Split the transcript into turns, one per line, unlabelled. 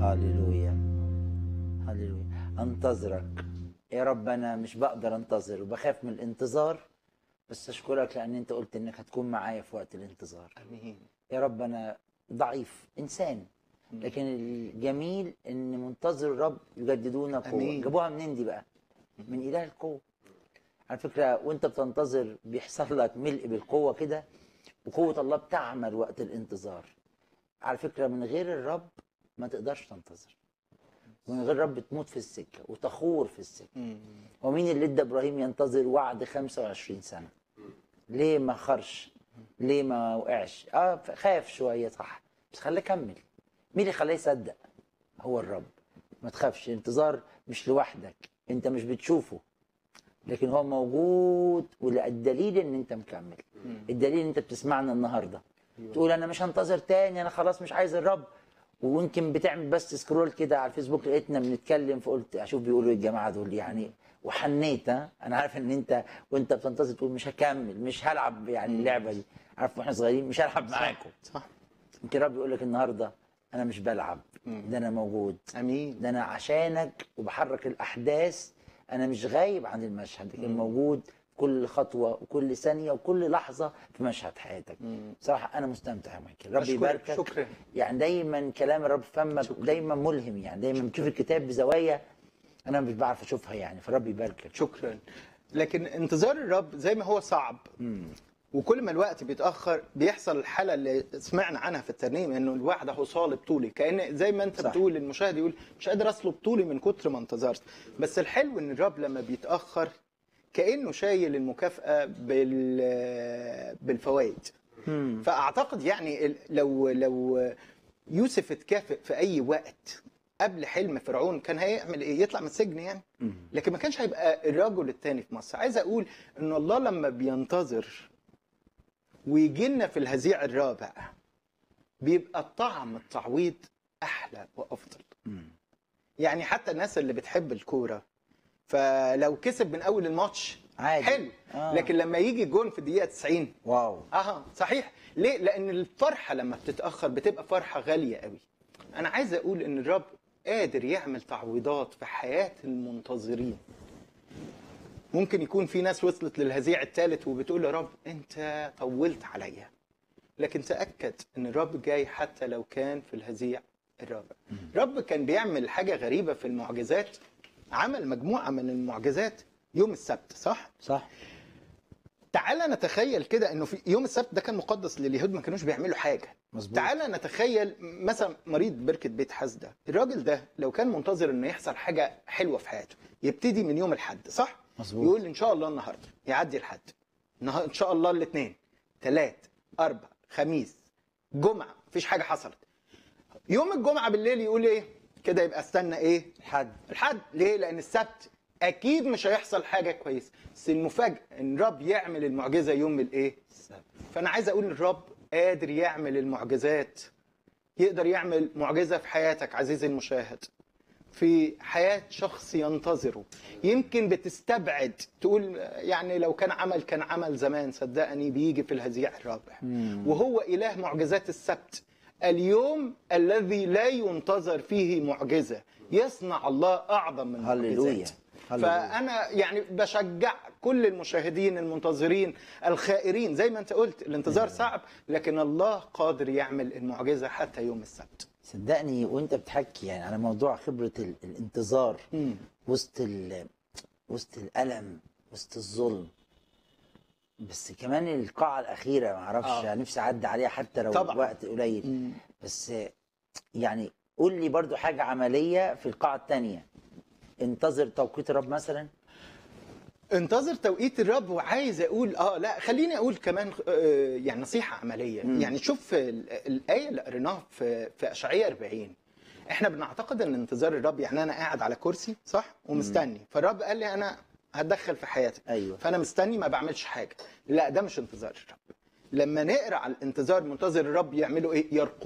هللويا هللويا انتظرك يا رب انا مش بقدر انتظر وبخاف من الانتظار بس اشكرك لان انت قلت انك هتكون معايا في وقت الانتظار
امين
يا رب انا ضعيف انسان لكن الجميل ان منتظر الرب يجددون قوه
أمين.
جابوها منين دي بقى من اله القوه على فكره وانت بتنتظر بيحصل لك ملء بالقوه كده وقوه الله بتعمل وقت الانتظار على فكره من غير الرب ما تقدرش تنتظر من غير الرب تموت في السكه وتخور في السكه
مم.
ومين اللي ادى ابراهيم ينتظر وعد 25 سنه ليه ما خرش ليه ما وقعش اه خاف شويه صح بس خليه كمل مين اللي خلاه يصدق هو الرب ما تخافش الانتظار مش لوحدك انت مش بتشوفه لكن هو موجود والدليل ان انت مكمل الدليل ان انت بتسمعنا النهارده تقول انا مش هنتظر تاني انا خلاص مش عايز الرب ويمكن بتعمل بس سكرول كده على الفيسبوك لقيتنا بنتكلم فقلت اشوف بيقولوا ايه الجماعه دول يعني وحنيت ها انا عارف ان انت وانت بتنتظر تقول مش هكمل مش هلعب يعني اللعبه دي عارف واحنا صغيرين مش هلعب معاكم
صح
يمكن الرب يقول لك النهارده انا مش بلعب ده انا موجود
امين
ده انا عشانك وبحرك الاحداث انا مش غايب عن المشهد لكن موجود في كل خطوه وكل ثانيه وكل لحظه في مشهد حياتك صراحه انا مستمتع يا مايكل ربي
أشكرك،
يباركك
شكراً.
يعني دايما كلام الرب في فمك دايما ملهم يعني دايما بتشوف الكتاب بزوايا انا مش بعرف اشوفها يعني فربي يباركك
شكرا لكن انتظار الرب زي ما هو صعب وكل ما الوقت بيتاخر بيحصل الحاله اللي سمعنا عنها في الترنيم انه الوعد هو صالب طولي كان زي ما انت
صح.
بتقول المشاهد يقول مش قادر اصلب طولي من كتر ما انتظرت بس الحلو ان الرب لما بيتاخر كانه شايل المكافاه بال بالفوائد فاعتقد يعني ال- لو لو يوسف اتكافئ في اي وقت قبل حلم فرعون كان هيعمل ايه يطلع من السجن يعني لكن ما كانش هيبقى الرجل الثاني في مصر عايز اقول ان الله لما بينتظر ويجي لنا في الهزيع الرابع بيبقى طعم التعويض احلى وافضل يعني حتى الناس اللي بتحب الكوره فلو كسب من اول الماتش
عادي.
حلو
آه.
لكن لما يجي جون في الدقيقه 90
واو
اه صحيح ليه لان الفرحه لما بتتاخر بتبقى فرحه غاليه قوي انا عايز اقول ان الرب قادر يعمل تعويضات في حياه المنتظرين ممكن يكون في ناس وصلت للهزيع الثالث وبتقول يا رب انت طولت عليا لكن تاكد ان الرب جاي حتى لو كان في الهزيع الرابع الرب كان بيعمل حاجه غريبه في المعجزات عمل مجموعه من المعجزات يوم السبت صح
صح
تعالى نتخيل كده انه في يوم السبت ده كان مقدس لليهود ما كانوش بيعملوا حاجه
مظبوط.
تعالى نتخيل مثلا مريض بركه بيت حسده الراجل ده لو كان منتظر انه يحصل حاجه حلوه في حياته يبتدي من يوم الاحد صح
مظبوط.
يقول ان شاء الله النهارده يعدي الحد النها- ان شاء الله الاثنين ثلاث اربع خميس جمعه مفيش حاجه حصلت يوم الجمعه بالليل يقول ايه كده يبقى استنى ايه
الحد
الحد ليه؟ لأن السبت أكيد مش هيحصل حاجة كويسة، بس المفاجأة إن الرب يعمل المعجزة يوم الإيه؟
السبت.
فأنا عايز أقول الرب قادر يعمل المعجزات يقدر يعمل معجزة في حياتك عزيزي المشاهد في حياة شخص ينتظره يمكن بتستبعد تقول يعني لو كان عمل كان عمل زمان صدقني بيجي في الهزيع الرابع وهو إله معجزات السبت اليوم الذي لا ينتظر فيه معجزة يصنع الله أعظم من
هللويا.
المعجزات
هللويا.
فأنا يعني بشجع كل المشاهدين المنتظرين الخائرين زي ما أنت قلت الانتظار صعب لكن الله قادر يعمل المعجزة حتى يوم السبت
صدقني وانت بتحكي يعني على موضوع خبره ال- الانتظار
مم.
وسط ال... وسط الالم وسط الظلم بس كمان القاعه الاخيره ما اعرفش
آه.
يعني نفسي اعدي عليها حتى لو
طبعاً.
وقت قليل
مم.
بس يعني قول لي برضو حاجه عمليه في القاعه الثانيه انتظر توقيت الرب مثلا
انتظر توقيت الرب وعايز اقول اه لا خليني اقول كمان آه يعني نصيحه عمليه
مم.
يعني شوف ال- الايه اللي قريناها في في اشعياء 40 احنا بنعتقد ان انتظار الرب يعني انا قاعد على كرسي صح ومستني فالرب قال لي انا هتدخل في حياتك
ايوه
فانا مستني ما بعملش حاجه لا ده مش انتظار الرب لما نقرا على الانتظار منتظر الرب يعملوا ايه يرقدوا